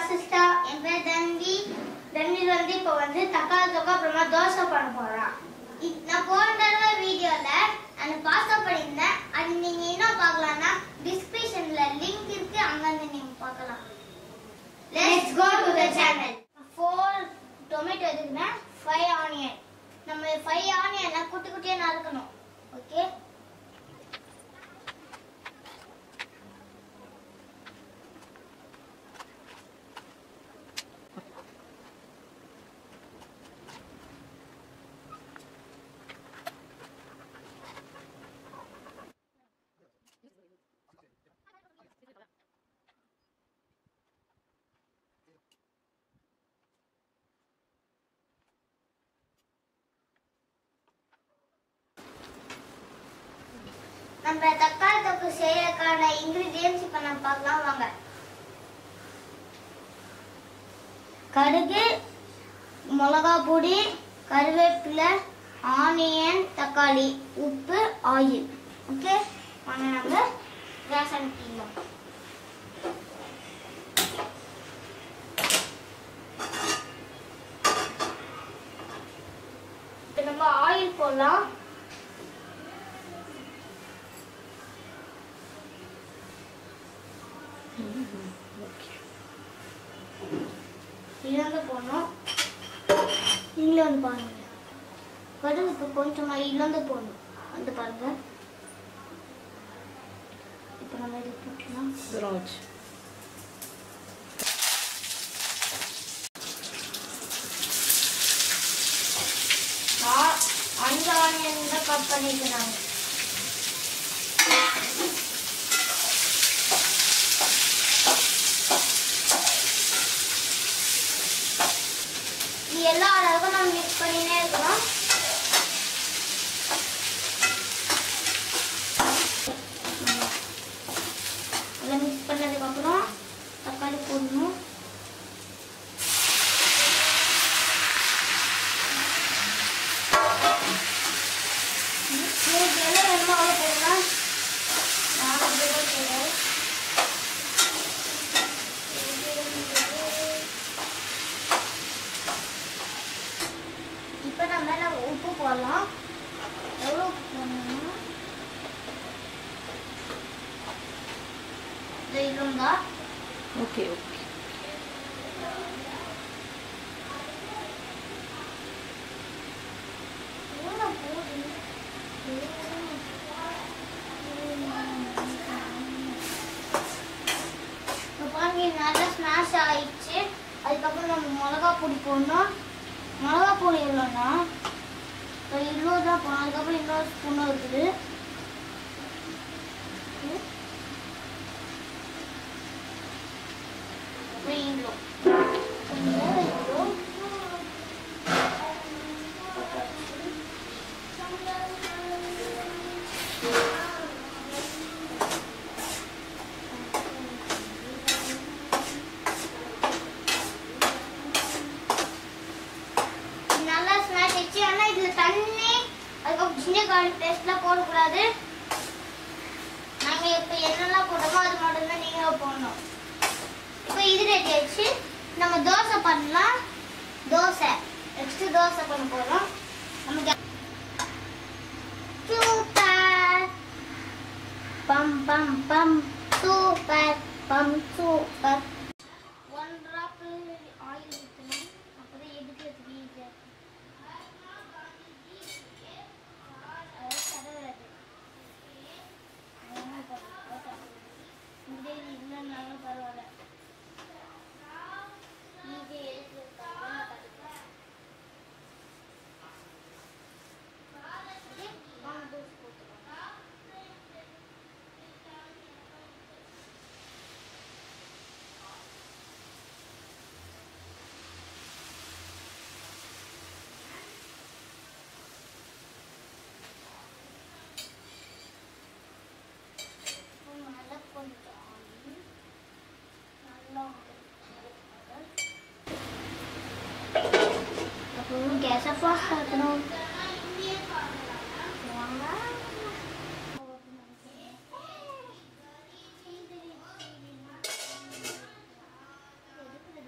சிஸ்டா என் பேர் தன்வி தன்வி வந்து இப்போ வந்து தக்காளி தொக்கா அப்புறமா தோசை பண்ண போறான் இ- நான் போன தடவை வீடியோல அந்த பாஸ்தா பண்ணியிருந்தேன் அது நீங்க என்ன பார்க்கலாம்னா டிஸ்கிரிப்ஷன்ல லிங்க் இருக்கு அங்க வந்து நீங்க பார்க்கலாம் let's go to the channel four tomato எதுக்குன்னா ஃபைவ் ஆனியன் நம்ம ஃபைவ் ஆனியனை குட்டி குட்டியா நறுக்கணும் ஓகே நம்ம தக்காளி தொக்கு செய்யறதுக்கான இன்கிரீடியன்ஸ் இப்ப நம்ம பார்க்கலாம் வாங்க கடுகு மிளகா பொடி கருவேப்பிலை ஆனியன் தக்காளி உப்பு ஆயில் ஓகே வாங்க நம்ம கேஸ் அனுப்பிடலாம் இப்போ நம்ம ஆயில் போடலாம் இழந்து போடணும் நீங்களே வந்து பாருங்க கடுகு இப்போ கொஞ்சமாக இழந்து போடணும் வந்து பாருங்க இப்போ நம்ம இது போட்டுக்கலாம் ராஜ் நான் அஞ்சு ஆனியன் தான் கட் பண்ணிக்கிறாங்க இது எல்லா அளவுக்கும் நம்ம மிக்ஸ் பண்ணினே இருக்கணும் எல்லாம் மிக்ஸ் பண்ணதுக்கப்புறம் தக்காளி போடணும் உங்களுக்கு எல்லாம் வேணுமோ அவ்வளோ போடலாம் நான் அப்படியே தான் போடுறேன் இப்போ நம்ம மேலே உப்பு போடலாம் எவ்வளோ உப்பு போடணும்னா இது இருந்தா ஓகே ஓகே எவ்வளோ போடுது இப்போ பாருங்க இது நல்லா ஸ்மாஷ் ஆயிடுச்சு அதுக்கப்புறம் நம்ம மிளகா பொடி போடணும் மிளகா பொடி எவ்வளோன்னா இப்போ இவ்வளோ தான் போடணும் அதுக்கப்புறம் இன்னொரு ஸ்பூனும் இருக்குது அப்புறம் இவ்வளோ கொஞ்சம் இவ்வளோ நல்லா ஸ்மாஷ் ஆயிடுச்சு ஆனால் இதில் தண்ணி அதுக்கப்புறம் ஜிஞ்சர் கார்லிக் பேஸ்ட்லாம் போடக்கூடாது நாங்கள் இப்போ என்னெல்லாம் போட்டோமோ அது மட்டும்தான் நீங்கள் போடணும் இப்போ இது ரெடி ஆயிடுச்சு நம்ம தோசை பண்ணலாம் தோசை நெக்ஸ்ட் தோசை பண்ண போகிறோம் நமக்கு சூப்பர் பம் பம் பம் சூப்பர் பம் சூப்பர் ஒன் ட்ராப் ஆயில் ஊற்றணும் அப்போதான் எடுக்கிறதுக்கு ஈஸியாக இல்லைன்னாலும் பரவாயில்ல ஈஸியாக எடுக்கிறதுக்காக வாங்க தோசை போட்டுக்கலாம் நல்லா கொஞ்சம் ஆயில் நல்லா அப்புறம் கேஸை ஃபாஸ்ட் ஆக்கணும் வாங்க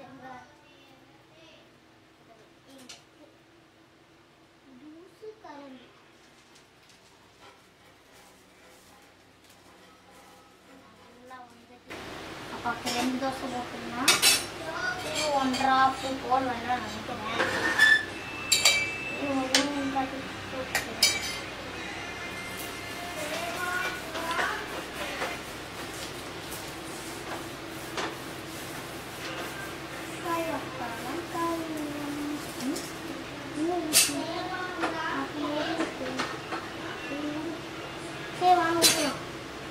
ஓகே ரெண்டு தோசை போட்டுக்கலாம் இது ஒன்றரை ஆப்பு போல் வேணாம் நினைக்கிறேன் இது ஒரு மூணு பாக்கெட் போட்டுக்கிறேன். காய் வைக்கலாம், காய் ம், இன்னும் இருக்கு. அப்படியே இருக்கு. ம். சரி வாங்க ஊற்றலாம்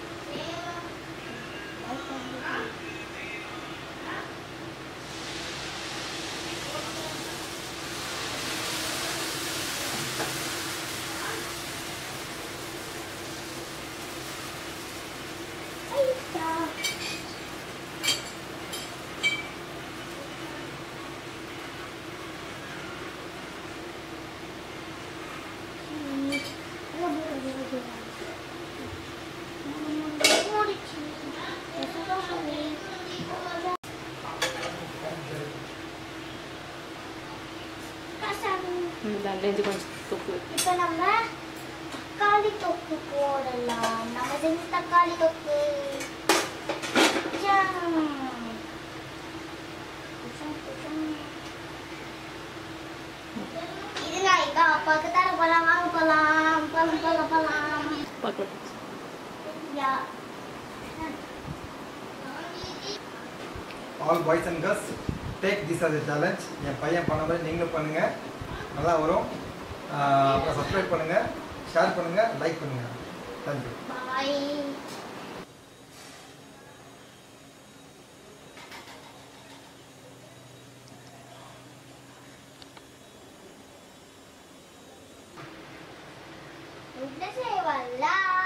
దాంట్లో కొంచెం తొక్కు இப்போ நம்ம தக்காளி தொக்கு போடலாம் நம்ம செஞ்ச தக்காளி தொக்கு ஜாம். குச்சம், குச்சம். இது நான் எங்க அப்பாவுக்கு தர போலாம் வாங்க போலாம் போலாம் போலாம் போலாம் పక్కన yeah all boys and girls take this as a challenge என் பையன் பண்ண மாதிரி நீங்களும் பண்ணுங்கள் நல்லா வரும் ஆஹ் அப்புறம் சப்ஸ்கிரைப் பண்ணுங்கள் ஷேர் பண்ணுங்கள் லைக் பண்ணுங்கள் தேங்க்யூ பாய் உள்ள செய்வல்லா